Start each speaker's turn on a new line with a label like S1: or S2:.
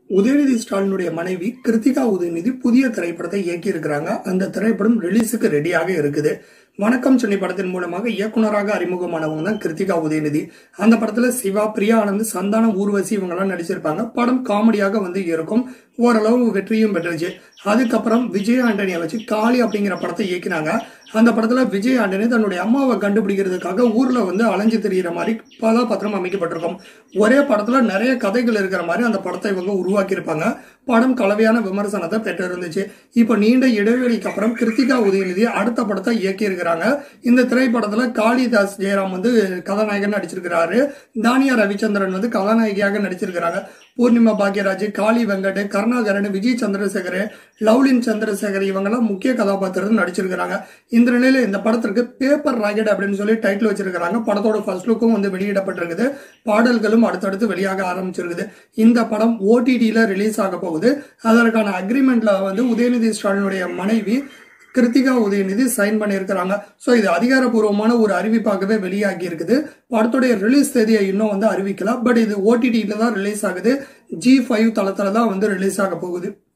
S1: உதயநிதி ஸ்டாலினுடைய மனைவி கிருத்திகா உதயநிதி புதிய திரைப்படத்தை இயக்கி இருக்கிறாங்க அந்த திரைப்படம் ரிலீஸுக்கு ரெடியாக இருக்குது வணக்கம் சென்னை படத்தின் மூலமாக இயக்குனராக அறிமுகமானவங்க தான் கிருத்திகா உதயநிதி அந்த படத்துல சிவா பிரியா ஆனந்த் சந்தானம் ஊர்வசி இவங்கெல்லாம் நடிச்சிருப்பாங்க படம் காமெடியாக வந்து இருக்கும் ஓரளவு வெற்றியும் பெற்றுச்சு அதுக்கப்புறம் விஜய் ஆண்டனியை வச்சு காளி அப்படிங்கிற படத்தை இயக்கினாங்க அந்த படத்துல விஜய் ஆண்டனி தன்னுடைய அம்மாவை கண்டுபிடிக்கிறதுக்காக ஊர்ல வந்து அலைஞ்சு திரியிற மாதிரி கதாபாத்திரம் அமைக்கப்பட்டிருக்கும் ஒரே படத்துல நிறைய கதைகள் இருக்கிற மாதிரி அந்த படத்தை இவங்க உருவாக்கி இருப்பாங்க படம் கலவையான விமர்சனத்தை பெற்று இருந்துச்சு இப்போ நீண்ட இடைவெளிக்கு அப்புறம் கிருத்திகா உதயநிதி அடுத்த படத்தை இயக்கி இருக்கிறாங்க இந்த திரைப்படத்துல காளிதாஸ் ஜெயராம் வந்து கதாநாயகன் நடிச்சிருக்கிறாரு தானியா ரவிச்சந்திரன் வந்து கதாநாயகியாக நடிச்சிருக்கிறாங்க பூர்ணிமா பாக்யராஜ் காளி வெங்கட் கருணாகரன் விஜய் சந்திரசேகர் லவ்லின் சந்திரசேகர் இவங்கெல்லாம் முக்கிய கதாபாத்திரத்தில் நடிச்சிருக்கிறாங்க இந்த நிலையில இந்த படத்திற்கு பேப்பர் ராக்கெட் அப்படின்னு சொல்லி டைட்டில் வச்சிருக்கிறாங்க படத்தோட ஃபர்ஸ்ட் லுக்கும் வந்து வெளியிடப்பட்டிருக்குது பாடல்களும் அடுத்தடுத்து வெளியாக ஆரம்பிச்சிருக்குது இந்த படம் ஓடிடியில ரிலீஸ் ஆக போகுது அதற்கான அக்ரிமெண்ட்ல வந்து உதயநிதி ஸ்டாலினுடைய மனைவி கிருத்திகா உதயநிதி சைன் பண்ணியிருக்கிறாங்க ஸோ இது அதிகாரப்பூர்வமான ஒரு அறிவிப்பாகவே வெளியாகி இருக்குது படத்துடைய ரிலீஸ் தேதியை இன்னும் வந்து அறிவிக்கல பட் இது ஓடிடியில தான் ரிலீஸ் ஆகுது ஜி ஃபைவ் தளத்துல தான் வந்து ரிலீஸ் ஆக போகுது